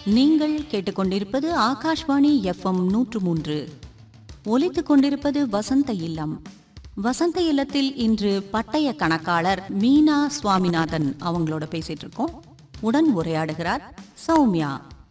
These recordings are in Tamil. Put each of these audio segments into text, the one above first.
நீங்கள் கேட்டுக்கொண்டிருப்பது ஆகாஷ்வாணி எஃப்எம் நூற்று மூன்று ஒலித்துக் கொண்டிருப்பது வசந்த இல்லம் வசந்த இல்லத்தில் இன்று பட்டய கணக்காளர் மீனா சுவாமிநாதன் அவங்களோட பேசிட்டு இருக்கோம் உடன் உரையாடுகிறார் சௌமியா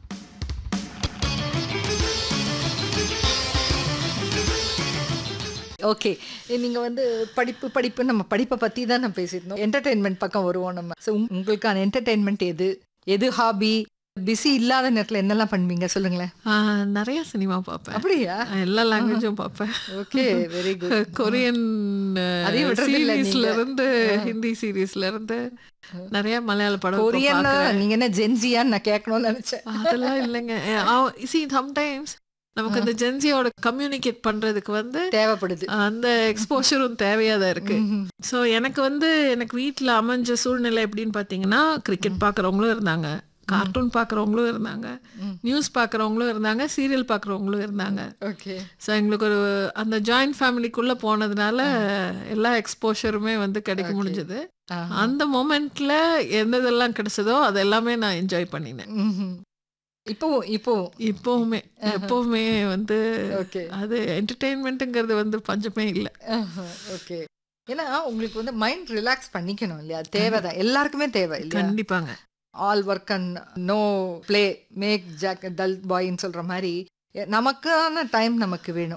ஓகே நீங்க வந்து படிப்பு படிப்பு நம்ம படிப்பை பத்தி தான் நம்ம பேசியிருந்தோம் என்டர்டெயின்மெண்ட் பக்கம் வருவோம் நம்ம ஸோ உங்களுக்கான என்டர்டெயின்மெண்ட் எது எது ஹாபி பிஸி இல்லாத நேரத்துல என்னெல்லாம் பண்ணுவீங்க சொல்லுங்களேன் ஆ, நிறைய சினிமா பார்ப்பேன் அப்படியா எல்லா லாங்குவேஜும் பார்ப்பேன் ஓகே வெரி குட் கொரியன் அதையும் விடுறது இல்ல சீரீஸ்ல நீங்க. இருந்து ஹிந்தி சீரீஸ்ல இருந்து நிறைய மலையாள படம் இப்ப கொரியன் பார்க்கறேன். நீங்க என்ன ஜென்சியான்னு நான் கேட்கணும்னு நினைச்சேன் அதெல்லாம் இல்லைங்க சி சம்டைம்ஸ் நமக்கு அந்த ஜென்சியோட கம்யூனிகேட் பண்றதுக்கு வந்து தேவைப்படுது அந்த எக்ஸ்போஷரும் தேவையா தான் இருக்கு ம்ஹும். ஸோ எனக்கு வந்து எனக்கு வீட்டில் அமைஞ்ச சூழ்நிலை எப்படின்னு பார்த்தீங்கன்னா கிரிக்கெட் பார்க்குறவங்களும் இருந்தாங்க கார்ட்டூன் பார்க்குறவங்களும் இருந்தாங்க ம். நியூஸ் பார்க்குறவங்களும் இருந்தாங்க சீரியல் பார்க்குறவங்களும் இருந்தாங்க ஓகே ஸோ எங்களுக்கு ஒரு அந்த ஜாயிண்ட் ஃபேமிலிக்குள்ளே போனதுனால எல்லா எக்ஸ்போஷருமே வந்து கிடைக்க Okay. முடிஞ்சது அந்த மொமெண்ட்ல எந்ததெல்லாம் கிடைச்சதோ அது எல்லாமே நான் என்ஜாய் பண்ணினேன் இப்போவும் இப்போவும் இப்போவுமே எப்போவுமே வந்து ஓகே அது என்டர்டெயின்மெண்ட்டுங்கிறது வந்து பஞ்சமே இல்லை ஓகே ஏன்னா உங்களுக்கு வந்து மைண்ட் ரிலாக்ஸ் பண்ணிக்கணும் இல்லையா அது தேவைதான் எல்லாருக்குமே தேவை இல்லையா கண்டிப்பாங்க all work and no play make Jack dull பாய்ன்னு சொல்ற மாதிரி நமக்கான டைம் நமக்கு வேணும்